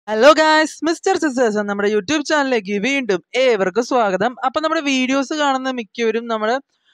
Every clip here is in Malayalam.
ഹലോ ഗായ്സ് മിസ്റ്റർ സിസ്റ്റേഴ്സ് നമ്മുടെ യൂട്യൂബ് ചാനലിലേക്ക് വീണ്ടും ഏവർക്കും സ്വാഗതം അപ്പൊ നമ്മുടെ വീഡിയോസ് കാണുന്ന മിക്കവരും നമ്മുടെ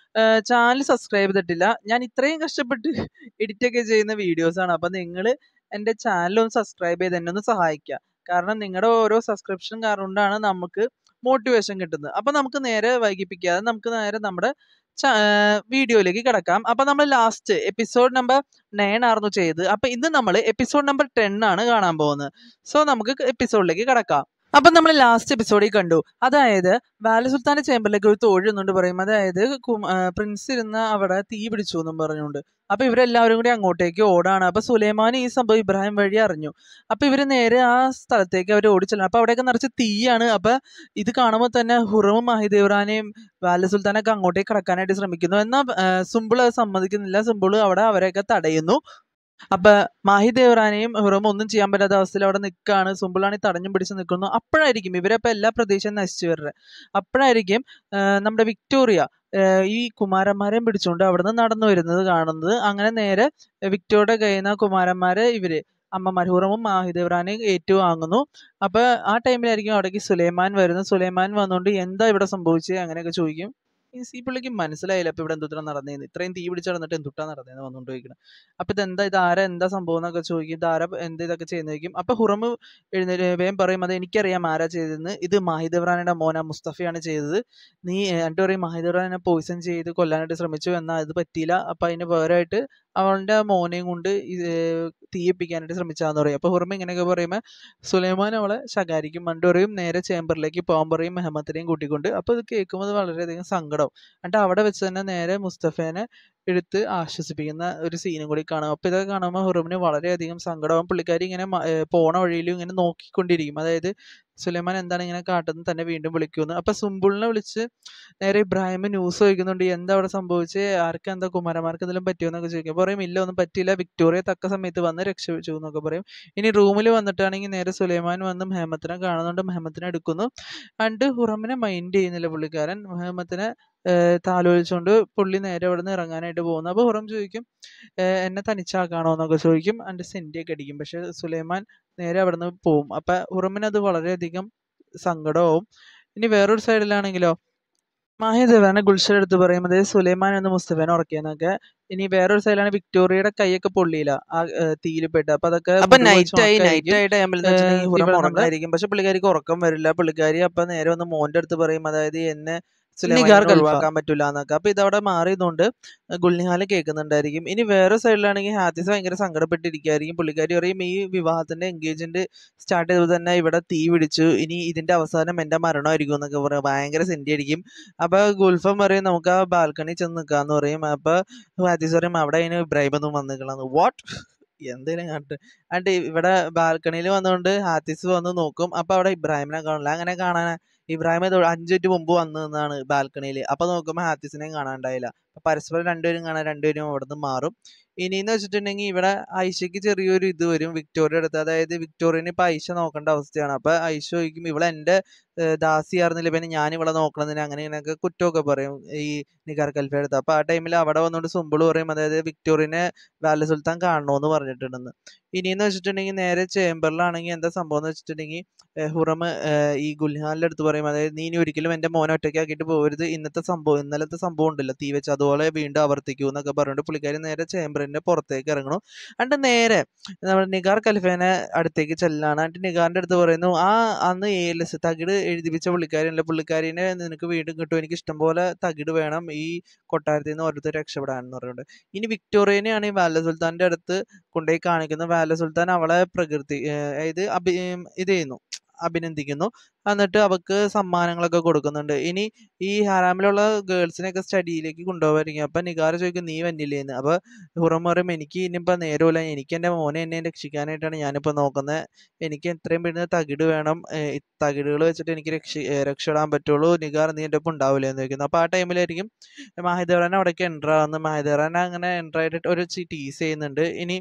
ചാനൽ സബ്സ്ക്രൈബ് ചെയ്തിട്ടില്ല ഞാൻ ഇത്രയും കഷ്ടപ്പെട്ട് എഡിറ്റ് ഒക്കെ ചെയ്യുന്ന വീഡിയോസ് ആണ് അപ്പൊ നിങ്ങൾ എൻ്റെ ചാനൽ ഒന്ന് സബ്സ്ക്രൈബ് ചെയ്ത് എന്നെ ഒന്ന് സഹായിക്കുക കാരണം നിങ്ങളുടെ ഓരോ സബ്സ്ക്രിപ്ഷൻ കാരണം കൊണ്ടാണ് നമുക്ക് മോട്ടിവേഷൻ കിട്ടുന്നത് അപ്പൊ നമുക്ക് നേരെ വൈകിപ്പിക്കാതെ നമുക്ക് നേരെ നമ്മുടെ വീഡിയോയിലേക്ക് കിടക്കാം അപ്പൊ നമ്മൾ ലാസ്റ്റ് എപ്പിസോഡ് നമ്പർ നയൻ ആയിരുന്നു ചെയ്ത് അപ്പൊ ഇന്ന് നമ്മൾ എപ്പിസോഡ് നമ്പർ ടെൻ ആണ് കാണാൻ പോകുന്നത് സോ നമുക്ക് എപ്പിസോഡിലേക്ക് കിടക്കാം അപ്പൊ നമ്മൾ ലാസ്റ്റ് എപ്പിസോഡിൽ കണ്ടു അതായത് വാല സുൽത്താന്റെ ചേമ്പറിലേക്ക് ഒരു തോഴി ഒന്നുകൊണ്ട് പറയും അതായത് കും- ആ, പ്രിൻസ് ഇരുന്ന അവിടെ തീ പിടിച്ചു എന്നും പറഞ്ഞുകൊണ്ട് അപ്പൊ ഇവരെല്ലാവരും കൂടി അങ്ങോട്ടേക്ക് ഓടാണ് അപ്പൊ സുലൈമാൻ ഈ സംഭവം ഇബ്രാഹിം വഴി അറിഞ്ഞു അപ്പൊ ഇവര് നേരെ ആ സ്ഥലത്തേക്ക് അവർ ഓടിച്ചെല്ലാം അപ്പൊ അവിടെയൊക്കെ നിറച്ച് തീയാണ് അപ്പൊ ഇത് കാണുമ്പോൾ തന്നെ ഹുറവും മഹിദേവറാനെയും വാല സുൽത്താനൊക്കെ അങ്ങോട്ടേക്ക് കടക്കാനായിട്ട് ശ്രമിക്കുന്നു എന്നാൽ സുമ്പിൾ അത് സമ്മതിക്കുന്നില്ല സുമ്പിൾ അവിടെ അവരെയൊക്കെ തടയുന്നു അപ്പൊ മാഹിദേവറാനെയും ഹുറവും ഒന്നും ചെയ്യാൻ പറ്റാത്ത അവസ്ഥയിൽ അവിടെ നിൽക്കുകയാണ് സുമ്പിളാണി തടഞ്ഞും പിടിച്ച് നിൽക്കുന്നു അപ്പോഴായിരിക്കും ഇവരപ്പോ എല്ലാ പ്രതീക്ഷയും നശിച്ചു വരുന്നത് അപ്പോഴായിരിക്കും ആ, നമ്മുടെ വിക്ടോറിയ ആ, ഈ കുമാരന്മാരെയും പിടിച്ചുകൊണ്ട് അവിടുന്ന് നടന്നു വരുന്നത് കാണുന്നത് അങ്ങനെ നേരെ വിക്ടോറിയുടെ കയ്യിൽ നിന്ന് ആ കുമാരന്മാരെ ഇവര് അമ്മമാർ ഹുറമും മാഹിദേവറാനെയും ഏറ്റുവാങ്ങുന്നു അപ്പൊ ആ ടൈമിലായിരിക്കും അവിടേക്ക് സുലൈമാൻ വരുന്നത് സുലൈമാൻ വന്നുകൊണ്ട് എന്താ ഇവിടെ സംഭവിച്ചത് അങ്ങനെയൊക്കെ ചോദിക്കും ഈ സി പുള്ളിക്ക് മനസ്സിലായില്ല ഇപ്പൊ ഇവിടെ എന്തുട്ടാ നടന്നേന്ന് ഇത്രയും തീ പിടിച്ച് നടന്നിട്ട് എന്തുട്ടാ നടന്നേന്ന് വന്നുകൊണ്ട് ചോദിക്കണം അപ്പൊ ഇതെന്താ ഇത് ആരാ എന്താ സംഭവം എന്നൊക്കെ ചോദിക്കും ഇത് ആരാ എന്ത് ഇതൊക്കെ ചെയ്യുന്നതായിരിക്കും അപ്പൊ ഹുറമ് എഴുന്നേറ്റ് വേഗം പറയും അത് എനിക്കറിയാം ആരാ ചെയ്തതെന്ന് ഇത് മാഹിദവറാനയുടെ മോന മുസ്തഫയാണ് ചെയ്തത് നീ എന്നിട്ട് പറയും മാഹിദവറാനെ പോയിസൺ ചെയ്ത് കൊല്ലാനായിട്ട് ശ്രമിച്ചു എന്നാൽ അത് പറ്റിയില്ല അപ്പൊ അതിന് പകരമായിട്ട് അവളുടെ മോനെയും കൊണ്ട് ഇത് തീയിപ്പിക്കാനായിട്ട് ശ്രമിച്ചാന്ന് പറയും അപ്പൊ ഹുറമ ഇങ്ങനെയൊക്കെ പറയുമ്പോൾ സുലൈമാൻ അവളെ ശകാരിക്കും മണ്ടു പറയും നേരെ ചേംബറിലേക്ക് പോകാൻ പറയും മെഹമ്മത്തിനെയും കൂട്ടിക്കൊണ്ട് അപ്പൊ ഇത് കേൾക്കുമ്പോൾ വളരെയധികം സങ്കടം എന്നിട്ട് അവിടെ വെച്ച് തന്നെ നേരെ മുസ്തഫേനെ എടുത്ത് ആശ്വസിപ്പിക്കുന്ന ഒരു സീനും കൂടി കാണാം അപ്പൊ ഇതൊക്കെ കാണുമ്പോൾ ഹുറമിന് വളരെയധികം സങ്കടമാവും പുള്ളിക്കാരി ഇങ്ങനെ മ- ഏർ പോണ വഴിയിലും ഇങ്ങനെ നോക്കിക്കൊണ്ടിരിക്കും അതായത് സുലൈമാൻ എന്താണ് ഇങ്ങനെ കാട്ടുന്നത് തന്നെ വീണ്ടും വിളിക്കുന്നു അപ്പൊ സുംബുളിനെ വിളിച്ച് നേരെ ഇബ്രാഹിം ന്യൂസ് ചോദിക്കുന്നുണ്ട് എന്താ അവിടെ സംഭവിച്ചത് ആർക്കും എന്താ കുമാരന്മാർക്ക് എന്തെങ്കിലും പറ്റിയോ എന്നൊക്കെ ചോദിക്കും പറയും ഇല്ല ഒന്നും പറ്റിയില്ല വിക്ടോറിയ തക്ക സമയത്ത് വന്ന് രക്ഷപ്പെട്ടു എന്നൊക്കെ പറയും ഇനി റൂമിൽ വന്നിട്ടാണെങ്കിൽ നേരെ സുലൈമാൻ വന്ന് മെഹമ്മത്തിനെ കാണുന്നുണ്ട് മെഹമ്മത്തിനെ എടുക്കുന്നു അണ്ട് ഹുറമിനെ മൈൻഡ് ചെയ്യുന്നില്ല പുള്ളിക്കാരൻ മെഹമ്മത്തിനെ ഏർ താലോലിച്ചുകൊണ്ട് പുള്ളി നേരെ അവിടെ നിന്ന് ഇറങ്ങാനായിട്ട് പോകുന്നു അപ്പൊ ഹുറം ചോദിക്കും ഏർ എന്നെ തനിച്ചാക്കാണോ എന്നൊക്കെ ചോദിക്കും അണ്ട് സെന്റിയൊക്കെ അടിക്കും പക്ഷെ സുലൈമാൻ നേരെ അവിടെ നിന്ന് പോവും അപ്പൊ ഹുറമിന് അത് വളരെയധികം സങ്കടവും ഇനി വേറൊരു സൈഡിലാണെങ്കിലോ മാഹിദേവാനെ ഗുൽഷൻ എടുത്ത് പറയും അതായത് സുലൈമാൻ എന്ന് മുസ്തഫാനെ ഉറക്കിയെന്നൊക്കെ ഇനി വേറൊരു സൈഡിലാണ് വിക്ടോറിയയുടെ കൈയൊക്കെ പൊള്ളിയില്ല ആ തീയിൽ പെട്ട് അപ്പൊ അതൊക്കെ അപ്പൊ മുറിവ് വെച്ച് നൈറ്റ് ആയി ഉണക്കായിരിക്കും. നൈറ്റ് ആയി ടൈമിൽ എന്ന് വെച്ചിട്ടുണ്ടെങ്കിൽ ഏഹ് ഹുറം ഇവിടെ നമ്മുടെ- ഉറങ്ങായിരിക്കും പക്ഷെ പുള്ളിക്കാരിക്ക് ഉറക്കം വരില്ല പുള്ളിക്കാരി അപ്പൊ നേരെ വന്ന് മോന്റെ അടുത്ത് പറയും അതായത് എന്നെ നിഗാർ സുലൈമാനെ ഖൽഫ. ഒഴിവാക്കാൻ പറ്റൂല എന്നൊക്കെ അപ്പൊ ഇതവിടെ മാറിയതുകൊണ്ട് ഗുൽനിഹാല് കേൾക്കുന്നുണ്ടായിരിക്കും ഇനി വേറെ സൈഡിലാണെങ്കിൽ ഹാത്തിസ് ഭയങ്കര സങ്കടപ്പെട്ടിരിക്കുകയായിരിക്കും പുള്ളിക്കാരി പറയും ഈ വിവാഹത്തിന്റെ എൻഗേജ്മെന്റ് സ്റ്റാർട്ട് ചെയ്തപ്പോൾ തന്നെ ഇവിടെ തീ പിടിച്ചു ഇനി ഇതിന്റെ അവസാനം എന്റെ മരണമായിരിക്കും എന്നൊക്കെ പറയും ഭയങ്കര സെന്റി അടിക്കും അപ്പൊ ഗുൽഫം പറയും നമുക്ക് ആ ബാൽക്കണി ചെന്ന് നിൽക്കാന്ന് പറയും അപ്പൊ ഹാത്തിസ് പറയും അവിടെ അതിന് ഇബ്രാഹിം ഒന്നും വന്നിക്കളാന്ന് വാട്ട് എന്തേലും കണ്ടിട്ട് എന്നിട്ട് ഇവിടെ ബാൽക്കണിയിൽ വന്നുകൊണ്ട് ഹാത്തിസ് വന്ന് നോക്കും അപ്പൊ അവിടെ ഇബ്രാഹിമിനെ കാണില്ല അങ്ങനെ കാണാൻ ഇബ്രാഹിം ഇത് അഞ്ച് മിനിറ്റ് മുമ്പ് വന്നു നിന്നാണ് ബാൽക്കണിയിൽ അപ്പൊ നോക്കുമ്പോൾ ഹാത്തിസിനെയും കാണാണ്ടായില്ല അപ്പൊ പരസ്പരം രണ്ടുപേരും കാണാൻ രണ്ടുപേരും അവിടെ നിന്ന് മാറും ഇനിന്ന് വെച്ചിട്ടുണ്ടെങ്കിൽ ഇവിടെ ഐഷയ്ക്ക് ചെറിയൊരു ഇത് വരും വിക്ടോറിയ അടുത്ത് അതായത് വിക്ടോറിയനെ ഇപ്പൊ ഐഷ നോക്കേണ്ട അവസ്ഥയാണ് അപ്പൊ ഐഷ ചോദിക്കും ഇവളെ എന്റെ ഏഹ് ദാസിയായിരുന്നില്ല പിന്നെ ഞാൻ ഇവളെ നോക്കണതിന് അങ്ങനെ ഇങ്ങനെയൊക്കെ കുറ്റമൊക്കെ പറയും ഈ നിഗാർ കൽഫ അടുത്ത് അപ്പൊ ആ ടൈമിൽ അവിടെ വന്നുകൊണ്ട് സുമ്പിള് പറയും അതായത് വിക്ടോറിയനെ വാല സുൽത്താൻ കാണണോന്ന് പറഞ്ഞിട്ടുണ്ടെന്ന് ഇനിയെന്ന് വെച്ചിട്ടുണ്ടെങ്കിൽ നേരെ ചേംബറിലാണെങ്കിൽ എന്താ സംഭവം എന്ന് വെച്ചിട്ടുണ്ടെങ്കിൽ ഏഹ് ഹുറം ഏഹ് ഈ ഗുൽഹാലിന്റെ അടുത്ത് പറയും അതായത് നീ ഇനി ഒരിക്കലും എന്റെ മോനെ ഒറ്റയ്ക്കാക്കിയിട്ട് പോകരുത് ഇന്നത്തെ സംഭവം ഇന്നലത്തെ സംഭവം ഉണ്ടല്ലോ തീ വെച്ച് അതുപോലെ വീണ്ടും ആവർത്തിക്കൂ എന്നൊക്കെ പറഞ്ഞിട്ട് പുള്ളിക്കാരി നേരെ ചേംബറിന്റെ പുറത്തേക്ക് ഇറങ്ങണം എന്നിട്ട് നേരെ നമ്മുടെ നിഗാർ ഖലിഫേനെ അടുത്തേക്ക് ചെല്ലാണ് എന്നിട്ട് നിഗാറിന്റെ അടുത്ത് പറയുന്നു ആ അന്ന് ഏലസ് തകിട് എഴുതിപ്പിച്ച പുള്ളിക്കാരിയല്ല പുള്ളിക്കാരിനെ നിനക്ക് വീണ്ടും കിട്ടും എനിക്ക് ഇഷ്ടം പോലെ തകിട് വേണം ഈ കൊട്ടാരത്തിൽ നിന്ന് ഓരോരുത്തർ രക്ഷപ്പെടാൻ എന്ന് പറയുന്നുണ്ട് ഇനി വിക്ടോറിയനെയാണ് ഈ വാല സുൽത്താന്റെ അടുത്ത് കൊണ്ടുപോയി കാണിക്കുന്ന വാല സുൽത്താൻ അവളെ പ്രകൃതി ഏർ അതായത് അഭി ഏം ഇത് ചെയ്യുന്നു അഭിനന്ദിക്കുന്നു എന്നിട്ട് അവക്ക് സമ്മാനങ്ങളൊക്കെ കൊടുക്കുന്നുണ്ട് ഇനി ഈ ഹറാമിലുള്ള ഗേൾസിനെയൊക്കെ സ്റ്റഡിയിലേക്ക് കൊണ്ടുപോകായിരിക്കും അപ്പൊ നിഗാർ ചോദിക്കും നീ വന്നില്ലേന്ന് അപ്പൊ ഹുറം പറയും എനിക്ക് ഇനിയിപ്പോ നേരമില്ല എനിക്ക് എന്റെ മോനെ എന്നെ രക്ഷിക്കാനായിട്ടാണ് ഞാനിപ്പോ നോക്കുന്നത് എനിക്ക് എത്രയും പെട്ടെന്ന് തകിട് വേണം ഏർ ഈ തകിടുകൾ വെച്ചിട്ട് എനിക്ക് രക്ഷ ഏർ രക്ഷപ്പെടാൻ പറ്റുള്ളൂ നിഗാർ നീ എൻ്റെ ഒപ്പം ഉണ്ടാവില്ല എന്ന് ചോദിക്കുന്നു അപ്പൊ ആ ടൈമിലായിരിക്കും മാഹിദേവറാൻ അവിടേക്ക് എൻ്റർ ആവുന്നത് മാഹിദേവറാൻ അങ്ങനെ എൻ്റർ ആയിട്ട് ഒരു ടീസ് ചെയ്യുന്നുണ്ട് ഇനി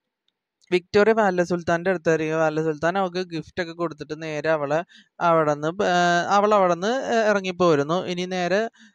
വിക്ടോറിയ വാല സുൽത്താന്റെ അടുത്തായിരിക്കും വാല സുൽത്താൻ അവൾക്ക് ഗിഫ്റ്റ് ഒക്കെ കൊടുത്തിട്ട് നേരെ അവളെ അവിടെ നിന്ന് അവൾ അവിടെ നിന്ന് ഇറങ്ങിപ്പോരുന്നു ഇനി നേരെ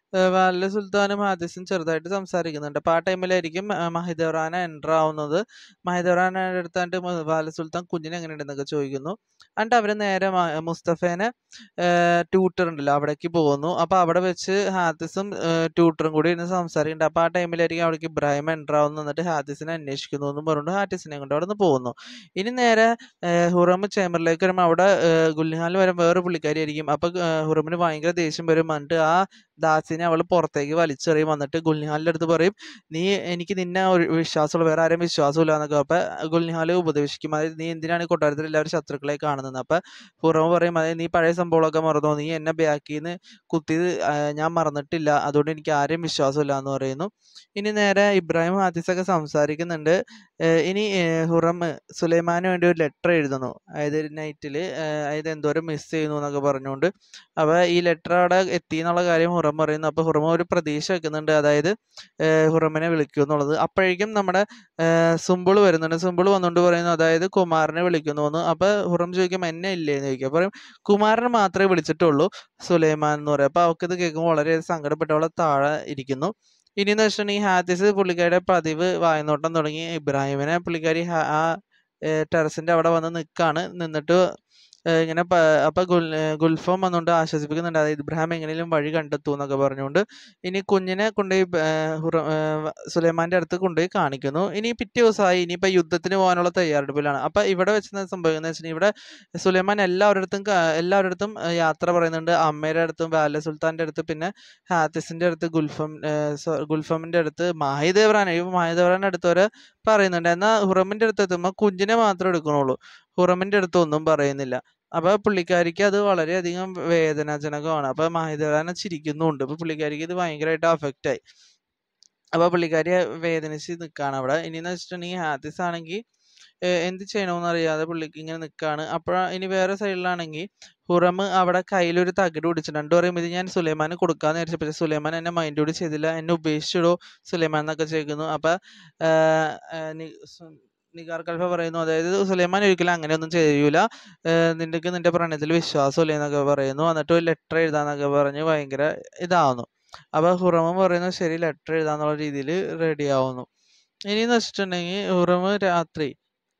ഏഹ് വാലിലെ സുൽത്താനും ഹാദിസും ചെറുതായിട്ട് സംസാരിക്കുന്നുണ്ട് അപ്പോൾ ആ ടൈമിലായിരിക്കും മഹിദറാന എൻ്റർ ആവുന്നത് മഹിദറാന അടുത്താണ്ട് വാല സുൽത്താൻ കുഞ്ഞിനെ എങ്ങനെയുണ്ടെന്നൊക്കെ ചോദിക്കുന്നു എന്നിട്ട് അവർ നേരെ മ- മുസ്തഫേനെ ട്യൂട്ടർ ഉണ്ടല്ലോ അവിടേക്ക് പോകുന്നു അപ്പോൾ അവിടെ വെച്ച് ഹാദിസും ട്യൂട്ടറും കൂടി ഇരുന്ന് സംസാരിക്കുന്നുണ്ട് അപ്പോൾ ആ ടൈമിലായിരിക്കും അവിടേക്ക് ഇബ്രാഹിം എൻ്റർ ആവുന്നു എന്നിട്ട് ഹാദിസിനെ അന്വേഷിക്കുന്നു എന്നും പറഞ്ഞുകൊണ്ട് ഹാദിസിനെ കൊണ്ട് അവിടെ നിന്ന് പോകുന്നു ഇനി നേരെ ഏഹ് ഹുറം ചേംബറിലേക്ക് വരുമ്പോൾ അവിടെ ഏഹ് ഗുൽഹാൽ വരെ വേറെ പുള്ളിക്കാരി ആയിരിക്കും അപ്പോൾ ഹുറമിന് ഭയങ്കര ദേഷ്യം വരും എന്നിട്ട് ആ ദാസിനെ അവൾ പുറത്തേക്ക് വലിച്ചെറിയും വന്നിട്ട് ഗുൽഹാലിൻ്റെ അടുത്ത് പറയും നീ എനിക്ക് നിന്നെ ഒരു വിശ്വാസമുള്ള വേറെ ആരും വിശ്വാസമില്ല എന്നൊക്കെ അപ്പം ഗുൽഹാൽ ഉപദേശിക്കും അതായത് നീ എന്തിനാണ് ഈ കൊട്ടാരത്തിൽ എല്ലാവരും ശത്രുക്കളെ കാണുന്നത് അപ്പം ഹുറമ പറയും അതായത് നീ പഴയ സംഭവങ്ങളൊക്കെ മറന്നോ നീ എന്നെ ബാക്കിൽ നിന്ന് കുത്തിയത് ആ, ഞാൻ മറന്നിട്ടില്ല അതുകൊണ്ട് എനിക്ക് ആരെയും വിശ്വാസമില്ല എന്ന് പറയുന്നു ഇനി നേരെ ഇബ്രാഹിം ഹാദിസൊക്കെ സംസാരിക്കുന്നുണ്ട് ഏഹ് ഇനി ഏഹ് ഹുറം സുലൈമാന് വേണ്ടി ഒരു ലെറ്റർ എഴുതുന്നു അതായത് നൈറ്റിൽ അതായത് എന്തോരം മിസ് ചെയ്യുന്നു എന്നൊക്കെ പറഞ്ഞുകൊണ്ട് അപ്പോൾ ഈ ലെറ്റർ അവിടെ എത്തി എന്നുള്ള കാര്യം ഹുറം പറയുന്നു അപ്പോൾ ഹുറമ ഒരു പ്രതീക്ഷ വെക്കുന്നുണ്ട് അതായത് ഏഹ് ഹുറമിനെ വിളിക്കും എന്നുള്ളത് അപ്പോഴേക്കും നമ്മുടെ സുമ്പിൾ വരുന്നുണ്ട് സുമ്പിൾ വന്നുകൊണ്ട് പറയുന്നു അതായത് കുമാരനെ വിളിക്കുന്നു എന്ന് അപ്പോൾ ഹുറം ചോദിക്കും എന്നെ ഇല്ലേ എന്ന് ചോദിക്കും പറയും കുമാരനെ മാത്രമേ വിളിച്ചിട്ടുള്ളൂ സുലൈമാൻ എന്ന് പറയും അപ്പോൾ അവൾക്ക് ഇത് കേൾക്കുമ്പോൾ വളരെ സങ്കടപ്പെട്ട് അവളെ താഴെ ഇരിക്കുന്നു ഇനി എന്ന് വെച്ചിട്ടുണ്ടെങ്കിൽ ഹാദിസ് പുള്ളിക്കാരുടെ പതിവ് വായനോട്ടം തുടങ്ങി ഇബ്രാഹിമിനെ പുള്ളിക്കാരി ഹ- ആ ടെറസിന്റെ അവിടെ വന്ന് നിൽക്കാണ് നിന്നിട്ട് ഏഹ് ഇങ്ങനെ പ- അപ്പൊ ഗുൽ ഏഹ് ഗുൽഫോം വന്നുകൊണ്ട് ആശ്വസിപ്പിക്കുന്നുണ്ട് അതായത് ഇബ്രാഹിം എങ്ങനെയും വഴി കണ്ടെത്തൂ എന്നൊക്കെ പറഞ്ഞുകൊണ്ട് ഇനി കുഞ്ഞിനെ കൊണ്ടുപോയി ബ- ഏഹ് ഹുറ ഏഹ് സുലൈമാന്റെ അടുത്ത് കൊണ്ടുപോയി കാണിക്കുന്നു ഇനി പിറ്റേ ദിവസമായി ഇനിയിപ്പോ യുദ്ധത്തിന് പോകാനുള്ള തയ്യാറെടുപ്പിലാണ് അപ്പൊ ഇവിടെ വെച്ച് സംഭവിക്കുന്നത് വെച്ചിട്ടുണ്ടെങ്കിൽ ഇവിടെ സുലൈമാൻ എല്ലാവരുടെ അടുത്തും ക- എല്ലാവരുടെ അടുത്തും ഏഹ് യാത്ര പറയുന്നുണ്ട് അമ്മയുടെ അടുത്തും വാല സുൽത്താന്റെ അടുത്ത് പിന്നെ ഹാത്തിസിന്റെ അടുത്ത് ഗുൽഫം ഏഹ് സോ- ഗുൽഫമിന്റെ അടുത്ത് മാഹിദേവറാൻ ഈ മാഹിദേവറാന്റെ അടുത്ത് വരെ പറയുന്നുണ്ട് എന്നാൽ ഹുറമിന്റെ അടുത്ത് എത്തുമ്പോൾ കുഞ്ഞിനെ മാത്രമേ എടുക്കണുള്ളൂ ഹുറമിന്റെ അടുത്ത് ഒന്നും പറയുന്നില്ല അപ്പൊ പുള്ളിക്കാരിക്ക് അത് വളരെയധികം വേദനാജനകമാണ് അപ്പൊ മാഹിദേവറാനെ ചിരിക്കുന്നുണ്ട് അപ്പൊ പുള്ളിക്കാരിക്ക് ഇത് ഭയങ്കരമായിട്ട് അഫക്റ്റ് ആയി അപ്പൊ പുള്ളിക്കാരി വേദനിച്ച് നിൽക്കുകയാണ് അവിടെ ഇനിയെന്ന് വെച്ചിട്ടുണ്ടെങ്കിൽ ഹാത്തിസ് ആണെങ്കിൽ എന്ത് ചെയ്യണമെന്ന് അറിയാതെ പുള്ളിക്ക് ഇങ്ങനെ നിൽക്കുകയാണ് അപ്പോൾ ഇനി വേറെ സൈഡിലാണെങ്കിൽ ഹുറം അവിടെ കയ്യിലൊരു തകിട് പിടിച്ചിട്ടുണ്ട് എന്നിട്ട് പറയും ഇത് ഞാൻ സുലൈമാന് കൊടുക്കാന്ന് വിചാരിച്ചു പക്ഷേ സുലൈമാൻ എന്നെ മൈൻഡ് കൂടി ചെയ്തില്ല എന്നെ ഉപേക്ഷിച്ചിടോ സുലൈമാൻ എന്നൊക്കെ ചോദിക്കുന്നു അപ്പൊ ആഹ് ആഹ് നി- സു- നിഗാർ കൽഫ പറയുന്നു അതായത് സുലൈമാൻ ഒരിക്കലും അങ്ങനെയൊന്നും ചെയ്യൂല ഏഹ് നിനക്ക് നിന്റെ പ്രണയത്തിൽ വിശ്വാസമില്ല എന്നൊക്കെ പറയുന്നു എന്നിട്ട് ഒരു ലെറ്റർ എഴുതാന്നൊക്കെ പറഞ്ഞ് ഭയങ്കര ഇതാവുന്നു അപ്പൊ ഹുറമ പറയുന്നു ശരി ലെറ്റർ എഴുതാന്നുള്ള രീതിയിൽ റെഡി ആവുന്നു ഇനിന്ന് വെച്ചിട്ടുണ്ടെങ്കിൽ ഹുറമ് രാത്രി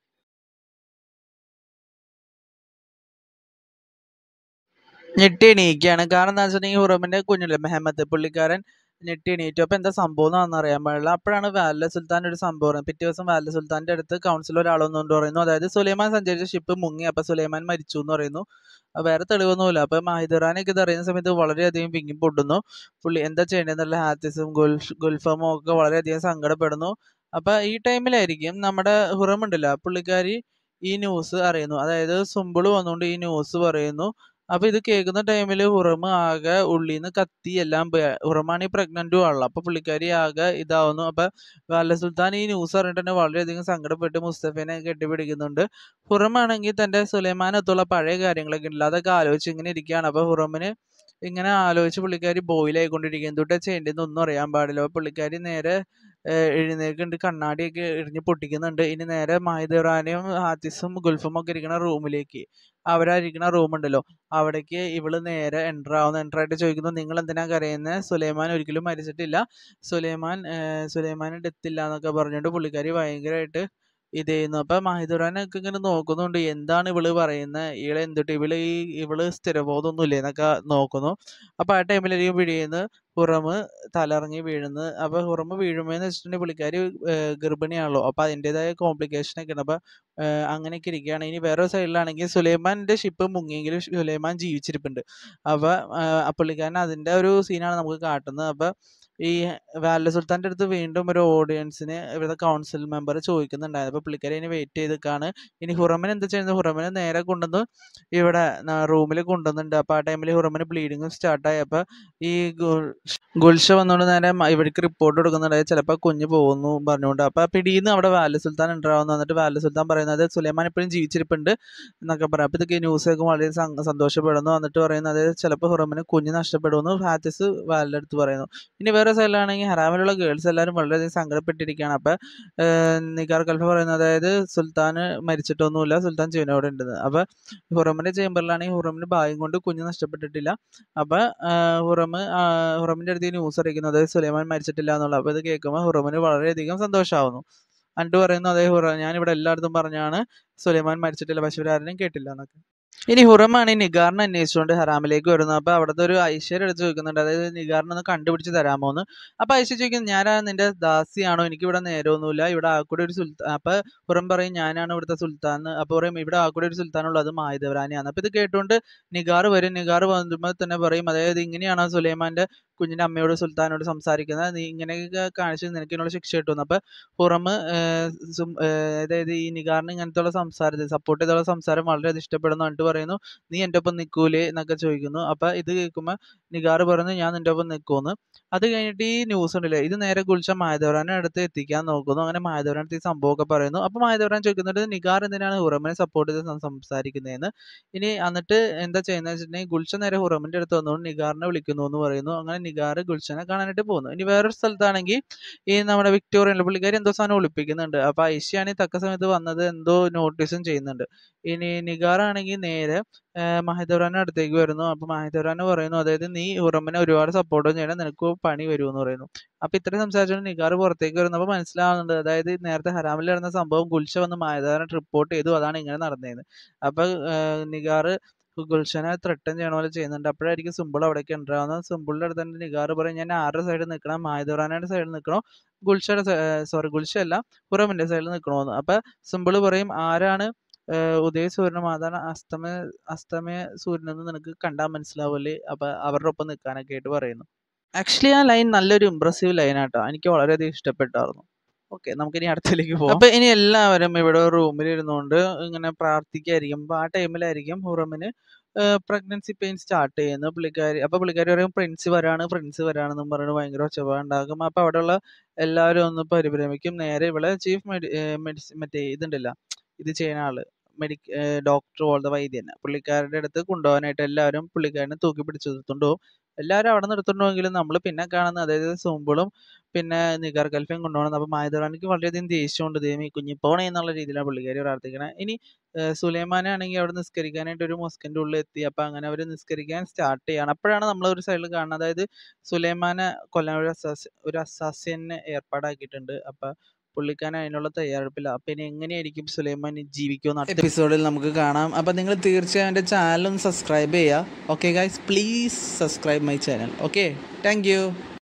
ഞെട്ടി എണീക്കുകയാണ് കാരണം എന്താ വെച്ചിട്ടുണ്ടെങ്കിൽ ഹുറമിന്റെ കുഞ്ഞില്ലേ മെഹമ്മദ് പുള്ളിക്കാരൻ ഞെട്ടി എണീറ്റു അപ്പൊ എന്താ സംഭവം എന്നാണെന്ന് അറിയാൻ പാടില്ല അപ്പോഴാണ് വാല സുൽത്താൻ ഒരു സംഭവം പറയുന്നത്. പിറ്റേ ദിവസം വാല സുൽത്താന്റെ അടുത്ത് കൗൺസിൽ ഒരാൾ വന്നുകൊണ്ട് പറയുന്നു അതായത് സുലൈമാൻ സഞ്ചരിച്ച ഷിപ്പ് മുങ്ങി അപ്പൊ സുലൈമാൻ മരിച്ചു എന്ന് പറയുന്നു അപ്പൊ വേറെ തെളിവൊന്നുമില്ല അപ്പൊ മാഹിദുറാനൊക്കെ ഇത് അറിയുന്ന സമയത്ത് വളരെയധികം വിങ്ങി പൊട്ടുന്നു പുള്ളി എന്താ ചെയ്യേണ്ടതെന്നുള്ള ഹാത്തിസും ഗുൽഫ് ഗുൽഫമും ഒക്കെ വളരെയധികം സങ്കടപ്പെടുന്നു അപ്പൊ ഈ ടൈമിലായിരിക്കും നമ്മുടെ ഹുറം ഉണ്ടല്ലോ പുള്ളിക്കാരി ഈ ന്യൂസ് അറിയുന്നു അതായത് സുമ്പിള് വന്നുകൊണ്ട് ഈ ന്യൂസ് പറയുന്നു അപ്പൊ ഇത് കേൾക്കുന്ന ടൈമിൽ ഹുറമ് ആകെ ഉള്ളിന്ന് കത്തി എല്ലാം പോയി ഹുറമാണ് ഈ പ്രഗ്നന്റും ആണല്ലോ അപ്പൊ പുള്ളിക്കാരി ആകെ ഇതാവുന്നു അപ്പൊ വാല സുൽത്താൻ ഈ ന്യൂസ് അറിഞ്ഞിട്ട് തന്നെ വളരെയധികം സങ്കടപ്പെട്ട് മുസ്തഫിനെ കെട്ടിപ്പിടിക്കുന്നുണ്ട് ഹുറമാണെങ്കിൽ തന്റെ സുലൈമാനത്തുള്ള പഴയ കാര്യങ്ങളൊക്കെ ഉണ്ടല്ലോ അതൊക്കെ ആലോചിച്ച് ഇങ്ങനെ ഇരിക്കുകയാണ് അപ്പൊ ഹുറമിന് ഇങ്ങനെ ആലോചിച്ച് പുള്ളിക്കാരി ബോയിലായിക്കൊണ്ടിരിക്കും എന്തുട്ടാ ചെയ്യേണ്ടതെന്ന് ഒന്നും അറിയാൻ പാടില്ല അപ്പൊ പുള്ളിക്കാരി നേരെ ഏഹ് എഴുന്നേൽക്കുന്നുണ്ട് കണ്ണാടിയൊക്കെ എറിഞ്ഞ് പൊട്ടിക്കുന്നുണ്ട് ഇനി നേരെ മാഹിദുറാനെയും ഹാത്തിസും ഗുൽഫും ഒക്കെ ഇരിക്കുന്ന റൂമിലേക്ക് അവരായിരിക്കുന്ന റൂം ഉണ്ടല്ലോ അവിടേക്ക് ഇവള് നേരെ എൻ്റർ ആവുന്നു എൻ്റർ ആയിട്ട് ചോദിക്കുന്നു നിങ്ങൾ എന്തിനാ കരയുന്നത് സുലൈമാൻ ഒരിക്കലും മരിച്ചിട്ടില്ല സുലൈമാൻ ഏഹ് സുലൈമാന് ഡെത്ത് ഇല്ല എന്നൊക്കെ പറഞ്ഞിട്ട് പുള്ളിക്കാരി ഭയങ്കരമായിട്ട് ഇത് ചെയ്യുന്നു അപ്പൊ മാഹിദുറാനൊക്കെ ഇങ്ങനെ നോക്കുന്നുണ്ട് എന്താണ് ഇവള് പറയുന്നത് ഇവള് എന്തിട്ട് ഇവള് ഈ ഇവള് സ്ഥിരബോധമൊന്നും ഇല്ലേ എന്നൊക്കെ നോക്കുന്നു അപ്പൊ ആ ടൈമിലായിരിക്കും പിടിയുന്നത് ഹുറമ് തലറങ്ങി വീഴുന്നത് അപ്പൊ ഹുറമ് വീഴുമ്പോന്ന് വെച്ചിട്ടുണ്ടെങ്കിൽ പുള്ളിക്കാരി ഏഹ് ഗർഭിണിയാണല്ലോ അപ്പൊ അതിൻ്റെതായ കോംപ്ലിക്കേഷൻ ഒക്കെ ഉണ്ട് അപ്പൊ ഏഹ് അങ്ങനെയൊക്കെ ഇരിക്കുകയാണ് ഇനി വേറെ സൈഡിലാണെങ്കിൽ സുലൈമാന്റെ ഷിപ്പ് മുങ്ങിയെങ്കിലും സുലൈമാൻ ജീവിച്ചിരിപ്പുണ്ട് അപ്പൊ ആഹ് ആ പുള്ളിക്കാരൻ അതിന്റെ ഒരു സീനാണ് നമുക്ക് കാട്ടുന്നത് അപ്പൊ ഈ വാല സുൽത്താന്റെ അടുത്ത് വീണ്ടും ഒരു ഓഡിയൻസിന് ഇവിടുത്തെ കൗൺസിൽ മെമ്പർ ചോദിക്കുന്നുണ്ടായിരുന്നു അപ്പൊ പുള്ളിക്കാരി ഇനി വെയിറ്റ് ചെയ്തിക്കാണ് ഇനി ഹുറമിന് എന്താ ചെയ്യുന്നത് ഹുറമിനെ നേരെ കൊണ്ടുവന്ന് ഇവിടെ റൂമിൽ കൊണ്ടുവന്നുണ്ട് അപ്പൊ ആ ടൈമിൽ ഹുറമിന് ബ്ലീഡിങ്ങും സ്റ്റാർട്ടായി അപ്പൊ ഈ ഗുൽ- ഗുൽഷ വന്നുകൊണ്ട് നേരെ മ- ഇവർക്ക് റിപ്പോർട്ട് കൊടുക്കുന്നുണ്ട് ചിലപ്പോൾ കുഞ്ഞ് പോകുന്നു പറഞ്ഞുകൊണ്ട് അപ്പൊ ആ പിടിയിൽ അവിടെ വാല സുൽത്താൻ ഉണ്ടാവുന്നു എന്നിട്ട് വാല സുൽത്താൻ പറയുന്നത് സുലൈമാൻ ഇപ്പോഴും ജീവിച്ചിരിപ്പുണ്ട് എന്നൊക്കെ പറയാം അപ്പൊ ഇതൊക്കെ ന്യൂസ് കേൾക്കുമ്പോൾ വളരെ സങ്ക- സന്തോഷപ്പെടുന്നു എന്നിട്ട് പറയുന്നത് ചിലപ്പോൾ ഹുറമിന് കുഞ്ഞ് നഷ്ടപ്പെടുമെന്ന് ഹാത്തിസ് വാലിന്റെ അടുത്ത് പറയുന്നു ഇനി വേറെ വേറെ സൈഡിലാണെങ്കിൽ ഹറാമിലുള്ള ഗേൾസ് എല്ലാവരും വളരെയധികം സങ്കടപ്പെട്ടിരിക്കുകയാണ് അപ്പം നിക്കാർ കൽഫ പറയുന്നത് അതായത് സുൽത്താൻ മരിച്ചിട്ടൊന്നുമില്ല സുൽത്താൻ ജീവനോടെ ഉണ്ടെന്ന് അപ്പം ഹുറമിൻ്റെ ചേമ്പറിലാണെങ്കിൽ ഹുറമിന് ഭാഗ്യം കൊണ്ട് കുഞ്ഞ് നഷ്ടപ്പെട്ടിട്ടില്ല അപ്പം ഹുറമ് ഹുറമിൻ്റെ അടുത്ത് ന്യൂസ് അറിയിക്കുന്നു അതായത് സുലൈമാൻ മരിച്ചിട്ടില്ല എന്നുള്ളത് അപ്പോൾ ഇത് കേൾക്കുമ്പോൾ ഹുറമിന് വളരെയധികം സന്തോഷമാവുന്നു അണ്ട് പറയുന്നു അതേ ഹുറ ഞാനിവിടെ എല്ലായിടത്തും പറഞ്ഞാണ് സുലൈമാൻ മരിച്ചിട്ടില്ല പക്ഷെ ഇവരാരും കേട്ടില്ല എന്നൊക്കെ ഇനി ഹുറമാണ് ഈ നിഗാറിനെ അന്വേഷിച്ചുകൊണ്ട് ഹറാമിലേക്ക് വരുന്നത് അപ്പോൾ അവിടുത്തെ ഒരു ഐശ്വര്യ എടുത്ത് ചോദിക്കുന്നുണ്ട് അതായത് നിഗാറിനെ ഒന്ന് കണ്ടുപിടിച്ച് തരാമോ എന്ന് അപ്പോൾ ഐശ്വര്യ ചോദിക്കുന്നു ഞാനാണ് നിന്റെ ദാസിയാണോ എനിക്ക് ഇവിടെ നേരമൊന്നുമില്ല ഇവിടെ ആക്കൂടെ ഒരു സുൽത്താൻ അപ്പോൾ ഹുറം പറയും ഞാനാണ് ഇവിടുത്തെ സുൽത്താൻ അപ്പോൾ പറയും ഇവിടെ ആക്കൂടെ ഒരു സുൽത്താനുള്ളത് അത് മായദേവരാനിയാണ് അപ്പോൾ ഇത് കേട്ടുകൊണ്ട് നിഗാർ വരും നിഗാർ വരുമ്പോൾ തന്നെ പറയും അതായത് ഇങ്ങനെയാണോ സുലൈമാൻ്റെ കുഞ്ഞിൻ്റെ അമ്മയോട് സുൽത്താനോട് സംസാരിക്കുന്നത് നീ ഇങ്ങനെയൊക്കെ കാണിച്ച് നിനക്ക് ഇതിനുള്ള ശിക്ഷ കിട്ടുന്നു അപ്പോൾ ഹുറം അതായത് ഈ നിഗാറിന് ഇങ്ങനത്തെ സംസാരത്തിൽ സപ്പോർട്ട് ചെയ്തുള്ള സംസാരം വളരെയധികം ഇഷ്ടപ്പെടുന്നു എന്നിട്ട് പറയുന്നു നീ എൻ്റെ ഒപ്പം നിൽക്കൂലേ എന്നൊക്കെ ചോദിക്കുന്നു അപ്പോൾ ഇത് കേൾക്കുമ്പോൾ നിഗാർ പറയുന്നു ഞാൻ നിൻ്റെ ഒപ്പം നിൽക്കുമെന്ന് അത് കഴിഞ്ഞിട്ട് ഈ ന്യൂസ് ഉണ്ടല്ലേ ഇത് നേരെ ഗുൽഷൻ മായദേവരാനെ അടുത്ത് എത്തിക്കാൻ നോക്കുന്നു അങ്ങനെ മായദേവരാൻ ഈ സംഭവമൊക്കെ പറയുന്നു അപ്പോൾ മായദേവരാൻ ചോദിക്കുന്നുണ്ട് നിഗാർ എന്തിനാണ് ഹുറമിനെ സപ്പോർട്ട് ചെയ്ത് സം- സംസാരിക്കുന്നതെന്ന് ഇനി എന്നിട്ട് എന്താ ചെയ്യുന്നത് വെച്ചിട്ടുണ്ടെങ്കിൽ ഗുൽഷൻ നേരെ ഹുറമിൻ്റെ അടുത്ത് വന്നുകൊണ്ട് നിഗാറിനെ വിളിക്കുന്നു എന്ന് പറയുന്നു അങ്ങനെ നിഗാർ ഗുൽഷനെ കാണാനായിട്ട് പോകുന്നു ഇനി വേറൊരു സ്ഥലത്താണെങ്കിൽ ഈ നമ്മുടെ വിക്ടോറിയൻ പുള്ളിക്കാരി എന്തോ സാധനം ഒളിപ്പിക്കുന്നുണ്ട് അപ്പോൾ ഐശ്യാണ് ഈ തക്ക സമയത്ത് വന്നത് എന്തോ നോട്ടീസും ചെയ്യുന്നുണ്ട് ഇനി നിഗാറാണെങ്കിൽ നേരെ മഹിദുറാൻ്റെ അടുത്തേക്ക് വരുന്നു അപ്പോൾ മഹിദുറാൻ പറയുന്നു അതായത് നീ ഉറമിനെ ഒരുപാട് സപ്പോർട്ട് ചെയ്യണം നിനക്ക് പണി വരുമെന്ന് പറയുന്നു അപ്പോൾ ഇത്രയും സംസാരിച്ചുകൊണ്ട് നിഗാർ പുറത്തേക്ക് വരുന്നു അപ്പോൾ മനസ്സിലാവുന്നുണ്ട് അതായത് നേരത്തെ ഹറാമിൽ നടന്ന സംഭവം ഗുൽഷ വന്ന് മഹിദുറാൻ റിപ്പോർട്ട് ചെയ്തു അതാണ് ഇങ്ങനെ നടന്നതെന്ന് അപ്പോൾ നിഗാർ ഗുൽഷനെ ത്രട്ടൻ ചെയ്യണ പോലെ ചെയ്യുന്നുണ്ട് അപ്പോഴായിരിക്കും സിമ്പിൾ അവിടേക്ക് ഉണ്ടാകുന്നത് സിമ്പിളിൻ്റെ അടുത്ത് തന്നെ നിഗാർ പറയും ഞാൻ ആരുടെ സൈഡിൽ നിൽക്കണം മായദുറാനയുടെ സൈഡിൽ നിൽക്കണോ ഗുൽഷയുടെ സോറി ഗുൽഷ അല്ല ഹുറമിൻ്റെ സൈഡിൽ നിൽക്കണമെന്ന് അപ്പോൾ സിമ്പിൾ പറയും ആരാണ് ഏഹ് ഉദയ സൂര്യനുമാതാണ് അസ്തമയ അസ്തമയ സൂര്യനെന്ന് നിനക്ക് കണ്ടാൽ മനസ്സിലാവില്ലേ അപ്പൊ അവരുടെ ഒപ്പം നിൽക്കാനൊക്കെ ആയിട്ട് പറയുന്നു ആക്ച്വലി ആ ലൈൻ നല്ലൊരു ഇമ്പ്രസീവ് ലൈനാട്ടോ എനിക്ക് വളരെയധികം ഇഷ്ടപ്പെട്ടായിരുന്നു ഓക്കെ നമുക്കിനി അടുത്തിലേക്ക് പോകാം അപ്പൊ ഇനി എല്ലാവരും ഇവിടെ റൂമിൽ ഇരുന്നുകൊണ്ട് ഇങ്ങനെ പ്രാർത്ഥിക്കായിരിക്കും അപ്പൊ ആ ടൈമിലായിരിക്കും ഹുറമിന് പ്രഗ്നൻസി പെയിൻ സ്റ്റാർട്ട് ചെയ്യുന്നത് പുള്ളിക്കാരി അപ്പൊ പുള്ളിക്കാരി പറയും പ്രിൻസ് വരാണ് പ്രിൻസ് വരാണെന്നും പറഞ്ഞ് ഭയങ്കര ഒച്ചപ്പാട് ഉണ്ടാകും അപ്പൊ അവിടെയുള്ള എല്ലാവരും ഒന്ന് പരിഭ്രമിക്കും നേരെ ഇവിടെ ചീഫ് മെഡി മെഡിസിൻ മറ്റേ ഇതുണ്ടല്ല ഇത് ചെയ്യുന്ന ആള് മെഡിക്ക ഡോക്ടർ പോലത്തെ വൈദ്യൻ പുള്ളിക്കാരുടെ അടുത്ത് കൊണ്ടുപോകാനായിട്ട് എല്ലാവരും പുള്ളിക്കാരനെ തൂക്കി പിടിച്ച് നിർത്തുകൊണ്ട് പോകും എല്ലാവരും അവിടെ നിർത്തുന്നുണ്ടെങ്കിലും നമ്മൾ പിന്നെ കാണുന്ന അതായത് സൂമ്പിളും പിന്നെ നിഗാർ കൽഫയും കൊണ്ടുപോകണം അപ്പോൾ മായദുറാനിക്ക് വളരെയധികം ദേഷ്യമുണ്ട് ദൈവം ഈ കുഞ്ഞി പോണേ എന്നുള്ള രീതിയിലാണ് പുള്ളിക്കാരി പ്രാർത്ഥിക്കണത് ഇനി സുലൈമാനെ ആണെങ്കിൽ അവിടെ നിസ്കരിക്കാനായിട്ട് ഒരു മൊസ്കിൻ്റെ ഉള്ളിൽ എത്തി അപ്പോൾ അങ്ങനെ അവർ നിസ്കരിക്കാൻ സ്റ്റാർട്ട് ചെയ്യാണ് അപ്പോഴാണ് നമ്മൾ ഒരു സൈഡിൽ കാണുന്നത് അതായത് സുലൈമാനെ കൊല്ലാൻ ഒരു അസാസ് ഒരു അസാസ്യനെ ഏർപ്പാടാക്കിയിട്ടുണ്ട് അപ്പോൾ പുള്ളിക്കാരൻ അതിനുള്ള തയ്യാറെടുപ്പില്ല അപ്പം ഇനി എങ്ങനെയായിരിക്കും സുലൈമാൻ ജീവിക്കുമെന്ന് അടുത്ത എപ്പിസോഡിൽ നമുക്ക് കാണാം അപ്പം നിങ്ങൾ തീർച്ചയായും എൻ്റെ ചാനൽ ഒന്ന് സബ്സ്ക്രൈബ് ചെയ്യുക okay guys please subscribe my channel okay thank